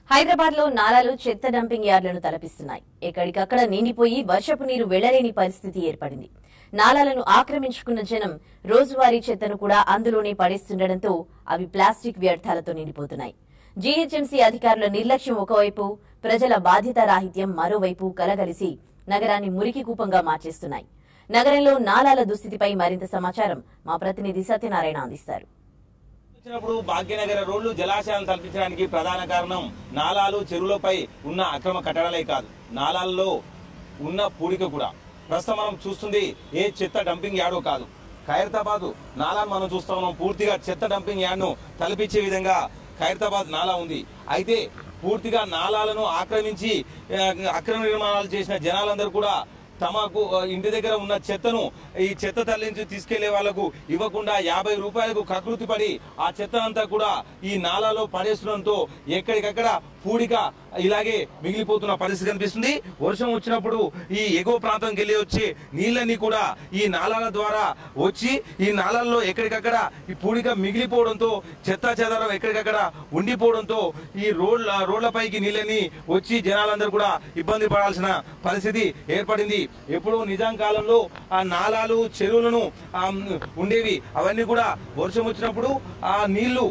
హైదరాబాద్ లో నాలాలు చెత్త డంపింగ్ యార్డులను తలపిస్తున్నాయి ఎక్కడికక్కడ నిండిపోయి వర్షపు నీరు వెళ్లలేని పరిస్థితి ఏర్పడింది నాలాలను ఆక్రమించుకున్న జనం రోజువారీ చెత్తను కూడా అందులోనే పడేస్తుండటంతో అవి ప్లాస్టిక్ వ్యర్థాలతో నిండిపోతున్నాయి జీహెచ్ఎంసీ అధికారుల నిర్లక్ష్యం ఒకవైపు ప్రజల బాధ్యత రాహిత్యం మరోవైపు కలగలిసి నగరాన్ని మురికి కూపంగా మార్చేస్తున్నాయి నగరంలో నాలాల దుస్థితిపై మరింత సమాచారం మా ప్రతినిధి సత్యనారాయణ అందిస్తారు వచ్చినప్పుడు భాగ్యనగర రోడ్లు జలాశయాలను తలపించడానికి ప్రధాన కారణం నాలాలు చెరువులపై ఉన్న అక్రమ కట్టడాలే కాదు నాలాల్లో ఉన్న పూడిక కూడా ప్రస్తుతం మనం చూస్తుంది ఏ చెత్త డంపింగ్ యార్డో కాదు ఖైరతాబాద్ నాలాను మనం చూస్తా ఉన్నాం పూర్తిగా చెత్త డంపింగ్ యార్డ్ను తలపించే విధంగా ఖైరతాబాద్ నాలా ఉంది అయితే పూర్తిగా నాలాలను ఆక్రమించి ఆ, అక్రమ నిర్మాణాలు చేసిన జనాలందరూ కూడా తమకు ఆ, ఇంటి దగ్గర ఉన్న చెత్తను ఈ చెత్త తరలించి తీసుకెళ్లే వాళ్లకు ఇవ్వకుండా యాభై రూపాయలకు కకృతి పడి ఆ చెత్తనంతా కూడా ఈ నాలాలో పడేసడంతో ఎక్కడికక్కడ పూడిక ఇలాగే మిగిలిపోతున్న పరిస్థితి కనిపిస్తుంది వర్షం వచ్చినప్పుడు ఈ ఎగువ ప్రాంతంకి వెళ్ళి వచ్చి నీళ్ళని కూడా ఈ నాలాల ద్వారా వచ్చి ఈ నాలాల్లో ఎక్కడికక్కడ ఈ పూడిక మిగిలిపోవడంతో చెత్త చెదారం ఎక్కడికక్కడ ఉండిపోవడంతో ఈ రోడ్ల రోడ్లపైకి నీళ్ళని వచ్చి జనాలందరూ కూడా ఇబ్బంది పడాల్సిన పరిస్థితి ఏర్పడింది ఎప్పుడో నిజాం కాలంలో ఆ నాలాలు చెరువులను ఆ, ఉండేవి అవన్నీ కూడా వర్షం వచ్చినప్పుడు ఆ నీళ్లు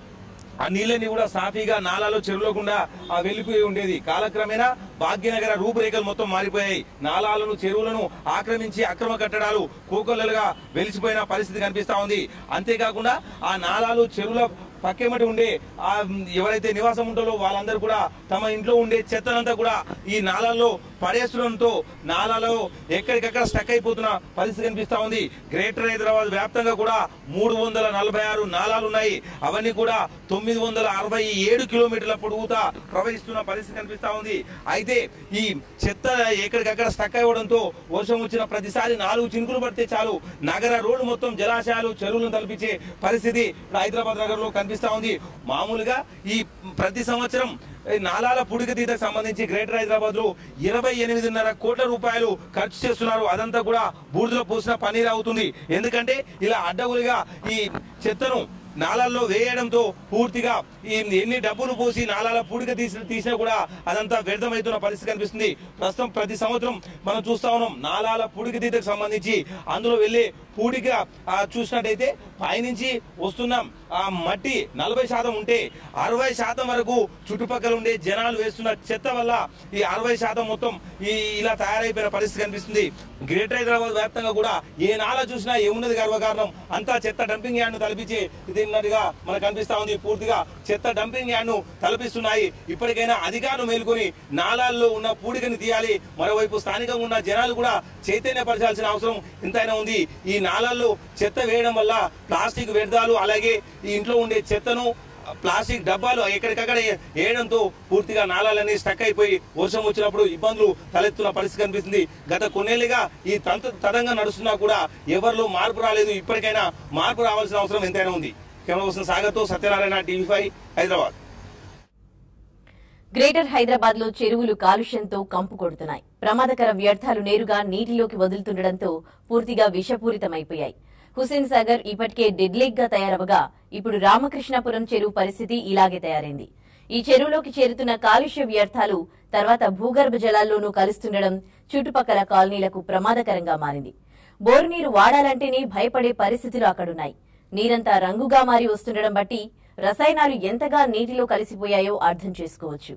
ఆ నీళ్ళని కూడా సాఫీగా నాలాలో చెరువులోకుండా ఆ వెళ్ళిపోయి ఉండేది కాలక్రమేణా భాగ్యనగర రూపురేఖలు మొత్తం మారిపోయాయి నాలాలను చెరువులను ఆక్రమించి అక్రమ కట్టడాలు కోకొల్లలుగా వెలిసిపోయిన పరిస్థితి కనిపిస్తా ఉంది అంతేకాకుండా ఆ నాలాలు చెరువుల పక్కెమటి ఉండే ఆ ఎవరైతే నివాసం ఉంటారో వాళ్ళందరూ కూడా తమ ఇంట్లో ఉండే చెత్తనంతా కూడా ఈ నాలాల్లో పడేస్తుండడంతో నాలాలో ఎక్కడికక్కడ స్టక్ అయిపోతున్న పరిస్థితి కనిపిస్తా ఉంది గ్రేటర్ హైదరాబాద్ వ్యాప్తంగా కూడా మూడు వందల నలభై ఆరు నాలాలు ఉన్నాయి అవన్నీ కూడా తొమ్మిది వందల అరవై ఏడు కిలోమీటర్ల పొడుగుతా ప్రవహిస్తున్న పరిస్థితి కనిపిస్తా ఉంది అయితే ఈ చెత్త ఎక్కడికక్కడ స్టక్ అవ్వడంతో వర్షం వచ్చిన ప్రతిసారి నాలుగు చినుకులు పడితే చాలు నగర రోడ్డు మొత్తం జలాశయాలు చెరువులను తలపించే పరిస్థితి ఇప్పుడు హైదరాబాద్ నగరంలో కనిపిస్తా ఉంది మామూలుగా ఈ ప్రతి సంవత్సరం ఈ నాలాల పుడికతీతకు సంబంధించి గ్రేటర్ హైదరాబాద్ లో ఇరవై ఎనిమిదిన్నర కోట్ల రూపాయలు ఖర్చు చేస్తున్నారు అదంతా కూడా బూడిదలో పోసిన పన్నీర్ అవుతుంది ఎందుకంటే ఇలా అడ్డగులుగా ఈ చెత్తను నాలాల్లో వేయడంతో పూర్తిగా ఈ ఎన్ని డబ్బులు పోసి నాలాల పూడిక తీసి తీసినా కూడా అదంతా వ్యర్థమవుతున్న పరిస్థితి కనిపిస్తుంది ప్రస్తుతం ప్రతి సంవత్సరం మనం చూస్తా ఉన్నాం నాలాల పూడిక తీతకు సంబంధించి అందులో వెళ్ళే పూడిక ఆ, చూసినట్టయితే పైనుంచి వస్తున్నాం ఆ మట్టి నలభై శాతం ఉంటే అరవై శాతం వరకు చుట్టుపక్కల ఉండే జనాలు వేస్తున్న చెత్త వల్ల ఈ అరవై శాతం మొత్తం ఈ ఇలా తయారైపోయిన పరిస్థితి కనిపిస్తుంది గ్రేటర్ హైదరాబాద్ వ్యాప్తంగా కూడా ఏ నాలా చూసినా ఏమున్నది గర్వకారణం అంతా చెత్త డంపింగ్ యార్డ్ ను తలపించి ఇది ఉన్నట్టుగా మనకు కనిపిస్తా ఉంది పూర్తిగా చెత్త డంపింగ్ యార్డ్ ను తలపిస్తున్నాయి ఇప్పటికైనా అధికారులు మేల్కొని నాలాల్లో ఉన్న పూడికని తీయాలి మరోవైపు స్థానికంగా ఉన్న జనాలు కూడా చైతన్యపరచాల్సిన అవసరం ఎంతైనా ఉంది ఈ నాలాల్లో చెత్త వేయడం వల్ల ప్లాస్టిక్ వ్యర్థాలు అలాగే ఈ ఇంట్లో ఉండే చెత్తను ప్లాస్టిక్ డబ్బాలు ఎక్కడికక్కడ వేయడంతో పూర్తిగా నాళాలన్నీ స్టక్ అయిపోయి వర్షం వచ్చినప్పుడు ఇబ్బందులు తలెత్తున్న పరిస్థితి కనిపిస్తుంది గత కొన్నేళ్లుగా ఈ తంతు తదంగా నడుస్తున్నా కూడా ఎవరిలో మార్పు రాలేదు ఇప్పటికైనా మార్పు రావాల్సిన అవసరం ఎంతైనా ఉంది కెమెరా పర్సన్ సాగర్తో Satyanarayana TV five Hyderabad greater Hyderabad లో చెరువులు కాలుష్యంతో కంపు కొడుతున్నాయి ప్రమాదకర వ్యర్థాలు నేరుగా నీటిలోకి వదులుతుండటంతో పూర్తిగా విషపూరితమైపోయాయి హుసేన్ సాగర్ ఇప్పటికే డెడ్లేక్ గా తయారవగా ఇప్పుడు రామకృష్ణాపురం చెరువు పరిస్థితి ఇలాగే తయారైంది ఈ చెరువులోకి చేరుతున్న కాలుష్య వ్యర్థాలు తర్వాత భూగర్భ జలాల్లోనూ కలుస్తుండడం చుట్టుపక్కల కాలనీలకు ప్రమాదకరంగా మారింది బోరు నీరు వాడాలంటేనే భయపడే పరిస్థితులు అక్కడున్నాయి నీరంతా రంగుగా మారి వస్తుండడం బట్టి రసాయనాలు ఎంతగా నీటిలో కలిసిపోయాయో అర్థం చేసుకోవచ్చు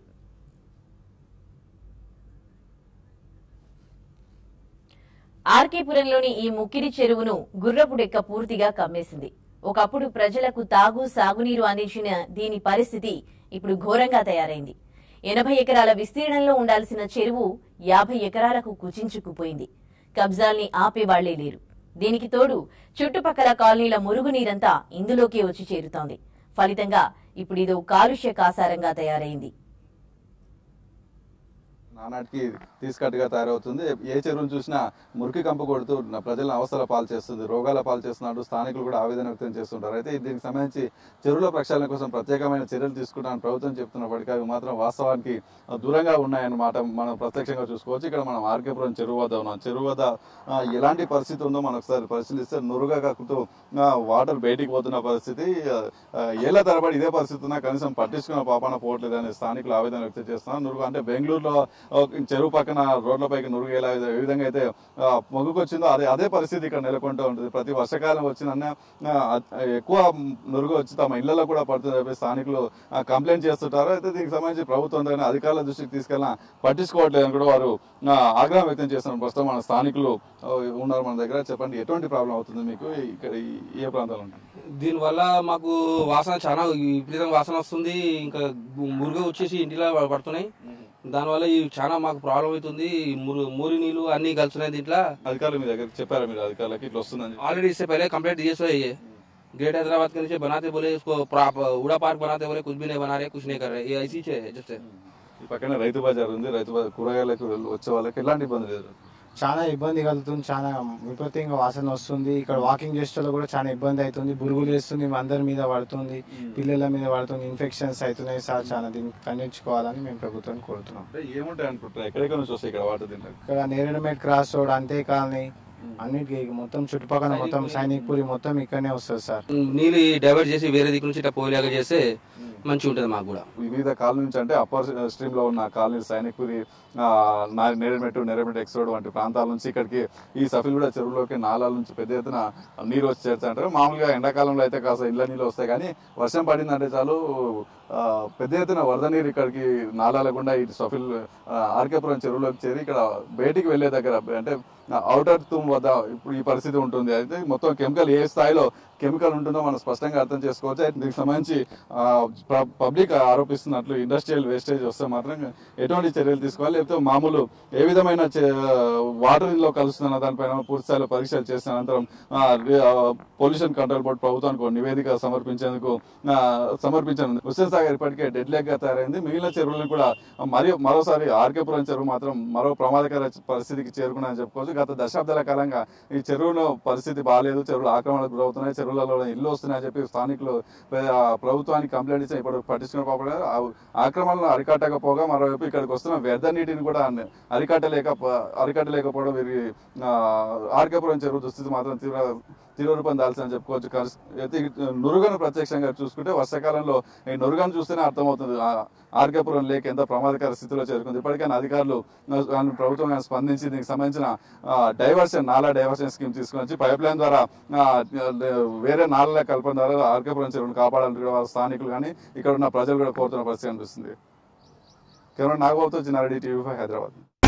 ఆర్కేపురంలోని ఈ ముక్కిడి చెరువును గుర్రపుడెక్క పూర్తిగా కమ్మేసింది ఒకప్పుడు ప్రజలకు తాగు సాగునీరు అందించిన దీని పరిస్థితి ఇప్పుడు ఘోరంగా తయారైంది ఎనభై ఎకరాల విస్తీర్ణంలో ఉండాల్సిన చెరువు యాభై ఎకరాలకు కుచించుకుపోయింది కబ్జాల్ని ఆపేవాళ్లే లేరు దీనికి తోడు చుట్టుపక్కల కాలనీల మురుగునీరంతా ఇందులోకే వచ్చి చేరుతోంది ఫలితంగా ఇప్పుడు ఇదో కాలుష్య కాసారంగా తయారైంది నానాటికి తీసుకట్టుగా తయారవుతుంది ఏ చెరువును చూసినా మురికి కంపు కొడుతూ న- ప్రజలను అవసరాల పాలు చేస్తుంది రోగాల పాలు చేస్తున్నట్టు స్థానికులు కూడా ఆవేదన వ్యక్తం చేస్తుంటారు అయితే దీనికి సంబంధించి చెరువుల ప్రక్షాళన కోసం ప్రత్యేకమైన చర్యలు తీసుకుంటామని ప్రభుత్వం చెప్తున్నప్పటికీ అవి మాత్రం వాస్తవానికి ఆ, దూరంగా ఉన్నాయన్నమాట మనం ప్రత్యక్షంగా చూసుకోవచ్చు ఇక్కడ మనం ఆర్కేపురం చెరువు వద్ద ఉన్నాం చెరువు వద్ద ఆ, ఎలాంటి పరిస్థితి ఉందో మనం ఒకసారి పరిశీలిస్తే నురుగా కక్కుతూ ఆ, వాటర్ బయటికి పోతున్న పరిస్థితి ఆ, ఆ, ఏళ్ల తరబడి ఇదే పరిస్థితి ఉన్నా కనీసం పట్టించుకున్న పాపాన పోవట్లేదని స్థానికులు ఆవేదన వ్యక్తం చేస్తున్నారు నురుగు అంటే బెంగళూరులో ఆ, చెరువు పక్కన రోడ్లపైకి నురుగు ఎలా ఏ విధంగా అయితే ఆ, మొగ్గుకొచ్చిందో అదే అదే పరిస్థితి ఇక్కడ నెలకొంటూ ఉంటుంది ప్రతి వర్షకాలం వచ్చిన ఎక్కువ నురుగు వచ్చి తమ ఇళ్లలో కూడా పడుతుంది చెప్పి స్థానికులు ఆ, కంప్లైంట్ చేస్తుంటారు అయితే దీనికి సంబంధించి ప్రభుత్వం దగ్గర అధికారుల దృష్టికి తీసుకెళ్ళిన పట్టించుకోవట్లేదని కూడా వారు ఆ, ఆగ్రహం వ్యక్తం చేస్తున్నారు ప్రస్తుతం మన స్థానికులు ఆ, ఉన్నారు మన దగ్గర చెప్పండి ఎటువంటి ప్రాబ్లం అవుతుంది మీకు ఇక్కడ ఈ- ఏ ప్రాంతాలు ఉంటాయి దీనివల్ల మాకు వాసన చాలా విపరీతంగా వాసన వస్తుంది ఇంకా మురుగు వచ్చేసి ఇంటిలో పడుతున్నాయి దానివల్ల ఇవి చాలా మాకు ప్రాబ్లం అవుతుంది మురు మూరి నీళ్ళు అన్ని కలుస్తున్నాయి దీంట్లో అధికారులు మీ దగ్గర చెప్పారా మీరు అధికారులకి ఇట్లా వస్తుందని చెప్పి? ऑलरेडी इससे पहले कंप्लेंट दिए सो है ये ग्रेट हैदराबाद के नीचे बनाते बोले इसको प्रा- उड़ा पार्क बनाते बोले कुछ भी नहीं बना रहे कुछ नहीं कर रहे ये ऐसी है जब से ఈ పక్కన రైతు బజార్ ఉంది రైతు బజార్ కూరగాయలకు వచ్చే వాళ్ళకి ఎలాంటి ఇబ్బంది లేదు చాలా ఇబ్బంది కలుగుతుంది చాలా విపరీతంగా వాసన వస్తుంది ఇక్కడ వాకింగ్ చేసేటప్పుడు కూడా చాలా ఇబ్బంది అవుతుంది బురుగులు వేస్తుంది అందరి మీద పడుతుంది పిల్లల మీద పడుతుంది ఇన్ఫెక్షన్స్ అవుతున్నాయి సార్ చాలా దీన్ని ఖండించుకోవాలని మేము ప్రభుత్వాన్ని కోరుతున్నాం అంటే ఏముంటాయి అనుకుంటారు ఎక్కడెక్కడ నుంచి వస్తాయి ఇక్కడ వాటర్ తింటారు ఇక్కడ నేరేడుమేట్ క్రాస్ రోడ్ అంతే కాలనీ అన్నిటికీ మొత్తం చుట్టుపక్కల మొత్తం సైనిక్ పూరి మొత్తం ఇక్కడనే వస్తుంది సార్ నీళ్ళు డైవర్ట్ చేసి వేరే దిక్కు నుంచి ఇట్లా పోయేలాగా చేస్తే మంచిగా ఉంటుంది మాకు కూడా వివిధ కాలనీ నుంచి అంటే అప్పర్ స్ట్రీమ్ లో ఉన్న colony Sainikpuri Neredmet Neredmet X road వంటి ప్రాంతాల నుంచి ఇక్కడికి ఈ సఫిల్గూడ చెరువులోకి నాలాల నుంచి పెద్ద ఎత్తున నీరు వచ్చి చేరుతాయంటారు మామూలుగా ఎండాకాలంలో అయితే కాస్త ఇళ్ళ నీళ్ళు వస్తాయి కానీ వర్షం పడిందంటే చాలు ఆ, పెద్ద ఎత్తున వరద నీరు ఇక్కడికి నాలాల గుండా ఇటు సఫిల్ ఆ, ఆర్కేపురం చెరువులోకి చేరి ఇక్కడ బయటికి వెళ్లే దగ్గర అంటే అవుటర్ తుమ్ వద్ద ఇప్పుడు ఈ పరిస్థితి ఉంటుంది అయితే మొత్తం కెమికల్ ఏ స్థాయిలో కెమికల్ ఉంటుందో మనం స్పష్టంగా అర్థం చేసుకోవచ్చు అయితే దీనికి సంబంధించి ఆ, ప్ర- పబ్లిక్ ఆరోపిస్తున్నట్లు ఇండస్ట్రియల్ వేస్టేజ్ వస్తే మాత్రం ఎటువంటి చర్యలు తీసుకోవాలి లేకపోతే మామూలు ఏ విధమైన వాటర్ లో కలుస్తున్న దానిపైన పూర్తి స్థాయిలో పరీక్షలు చేసిన అనంతరం పొల్యూషన్ కంట్రోల్ బోర్డు ప్రభుత్వానికి ఒక నివేదిక సమర్పించేందుకు ఆ, సమర్పించాను హుస్సేన్ సాగర్ ఇప్పటికే డెడ్ లెగ్ గా తయారైంది మిగిలిన చెరువులను కూడా మరి మరోసారి ఆర్కేపురం చెరువు మాత్రం మరో ప్రమాదకర పరిస్థితికి చేరుకున్నాయని చెప్పుకోవచ్చు గత దశాబ్దాల కాలంగా ఈ చెరువులో పరిస్థితి బాగాలేదు చెరువులు ఆక్రమణకు గురవుతున్నాయి చెరువులలో ఇల్లు వస్తున్నాయని చెప్పి స్థానికులు ఆ, ప్రభుత్వానికి కంప్లైంట్ ఇచ్చిన ఇప్పుడు పట్టించుకున్న పాపం ఆక్రమణను అరికట్టకపోగా మరోవైపు ఇక్కడికి వస్తున్న వ్యర్థ నీటిని కూడా అరికట్టలేక అరికట్టలేకపోవడం వీరి ఆ, ఆర్కేపురం చెరువు దుస్థితి మాత్రం తీవ్ర తీవ్ర రూపం దాల్సిందని చెప్పుకోవచ్చు కస్- అయితే ఈ నురుగను ప్రత్యక్షంగా చూసుకుంటే వర్షాకాలంలో ఈ నురుగను చూస్తేనే అర్థమవుతుంది ఆ ఆర్కేపురం లేక్ ఎంత ప్రమాదకర స్థితిలో చేరుకుంది ఇప్పటికైనా అధికారులు ఆ, కానీ ప్రభుత్వం కానీ స్పందించి దీనికి సంబంధించిన ఆ, డైవర్షన్ నాలా డైవర్షన్ స్కీమ్ తీసుకుని వచ్చి పైప్ లైన్ ద్వారా ఆ, వేరే నాలా కల్పన ద్వారా ఆర్కేపురం చెరువును కాపాడాలని కూడా వారు స్థానికులు కానీ ఇక్కడ ఉన్న ప్రజలు కూడా కోరుతున్న పరిస్థితి అనిపిస్తుంది కెమెరా నాగబాబుతో చిన్నారెడ్డి టీవీ ఫైవ్ హైదరాబాద్